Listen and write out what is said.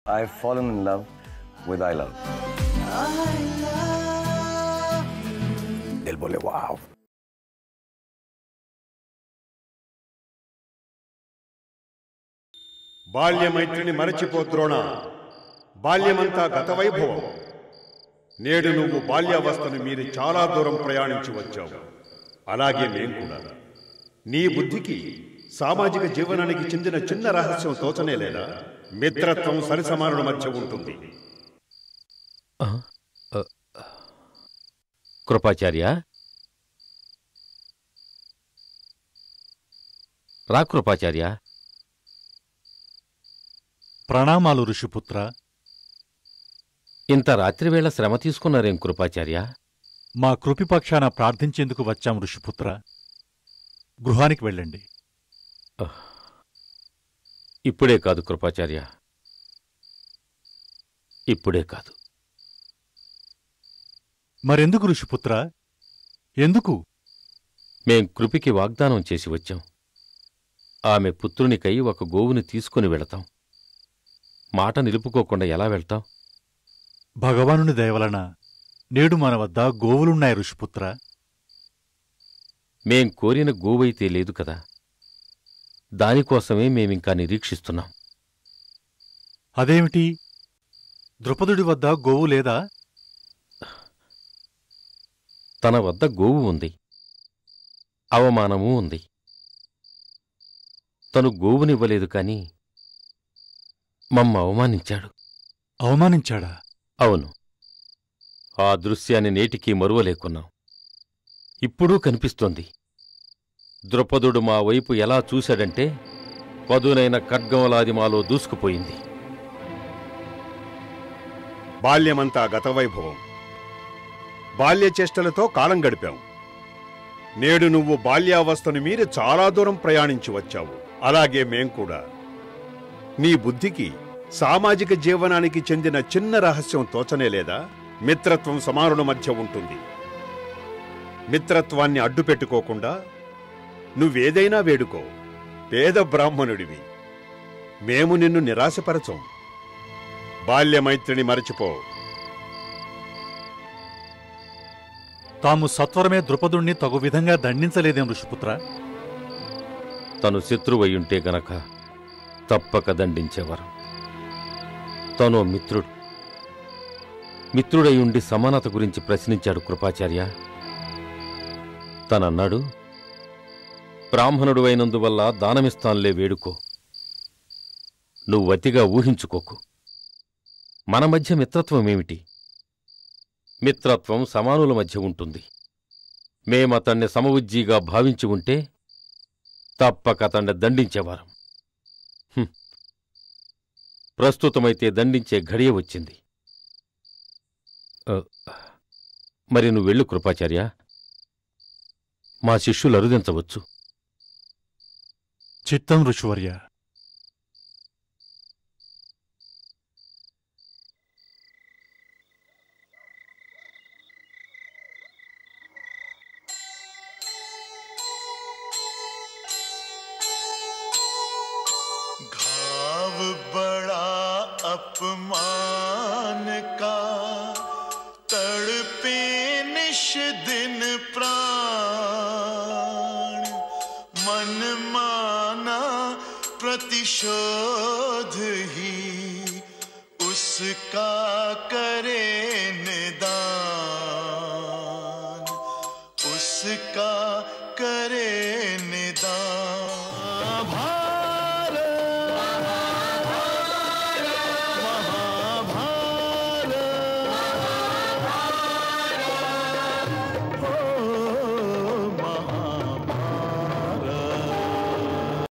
I've fallen in love with I Love. Del bole wow. బాల్యమైత్రిని మరచిపోద్రోణ బాల్యమంతా గత వైభవం నేడు నువ్వు బాల్యావస్థను మీరు చాలా దూరం ప్రయాణించి వచ్చావు అలాగే మేం కూడా నీ బుద్ధికి సామాజిక జీవనానికి చెందిన చిన్న రహస్యం తోచనే లేదా మిత్రత్వం సరిసమానుల మధ్య ఉంటుంది కృపాచార్య రా కృపాచార్య ప్రణామాలు ఋషిపుత్ర ఇంత రాత్రివేళ శ్రమ తీసుకున్నారేం కృపాచార్య మా కృపిపక్షాన ప్రార్థించేందుకు వచ్చాం ఋషిపుత్ర గృహానికి వెళ్ళండి ఇప్పుడే కాదు కృపాచార్య ఇప్పుడే కాదు మరెందుకు ఋషిపుత్ర ఎందుకు మేం కృపికి వాగ్దానం చేసి వచ్చాం ఆమె పుత్రునికై ఒక గోవుని తీసుకుని వెళతాం మాట నిలుపుకోకుండా ఎలా వెళ్తాం భగవానుని దయవలన నేడు మన వద్ద గోవులున్నాయి ఋషిపుత్ర మేం కోరిన గోవైతే లేదు కదా దానికోసమే మేమింకా నిరీక్షిస్తున్నాం అదేమిటి ద్రుపదుడి వద్ద గోవు లేదా తన వద్ద గోవు ఉంది అవమానమూ ఉంది తను గోవునివ్వలేదు కాని మమ్మ అవమానించాడు అవమానించాడా అవును ఆ దృశ్యాన్ని నేటికీ మరువలేకున్నాం ఇప్పుడూ కనిపిస్తోంది ద్రుపదుడు మా వైపు ఎలా చూశాడంటే పదునైన ఖడ్గంలాది మాలో దూసుకుపోయింది బాల్యమంతా గత వైభవం బాల్య చేష్టలతో కాలం గడిపాం నేడు నువ్వు బాల్యావస్థను మీరి చాలా దూరం ప్రయాణించి వచ్చావు అలాగే మేం కూడా నీ బుద్ధికి సామాజిక జీవనానికి చెందిన చిన్న రహస్యం తోచనే లేదా మిత్రత్వం సమానుల మధ్య ఉంటుంది మిత్రత్వాన్ని అడ్డు పెట్టుకోకుండా నువ్వేదైనా వేడుకో పేద బ్రాహ్మణుడివి మేము నిన్ను నిరాశపరచం బాల్యమైత్రిని మరచిపో తాము సత్వరమే ద్రుపదుణ్ణి తగు విధంగా దండించలేదేం ఋషిపుత్ర తను శత్రువయ్యుంటే గనక తప్పక దండించేవారు తను మిత్రుడు మిత్రుడయ్యుండి సమానత గురించి ప్రశ్నించాడు కృపాచార్య తనన్నాడు బ్రాహ్మణుడు అయినందువల్ల దానమిస్తాన్లే వేడుకో నువ్వతిగా ఊహించుకోకు మన మధ్య మిత్రత్వమేమిటి మిత్రత్వం సమానుల మధ్య ఉంటుంది మేమతన్ని సమవుజ్జీగా భావించి ఉంటే తప్పక అతన్ని దండించేవారం హ్మ్. ప్రస్తుతమైతే దండించే ఘడియ వచ్చింది ఆ, మరి నువ్వు వెళ్ళు కృపాచార్య మా శిష్యులు అరుదించవచ్చు చిత్తం ఋషివర్య घाव बड़ा अपमान का तड़पे निश दिन प्राण मन माना प्रतिशोध ही उसका करे निदान उसका करे निदान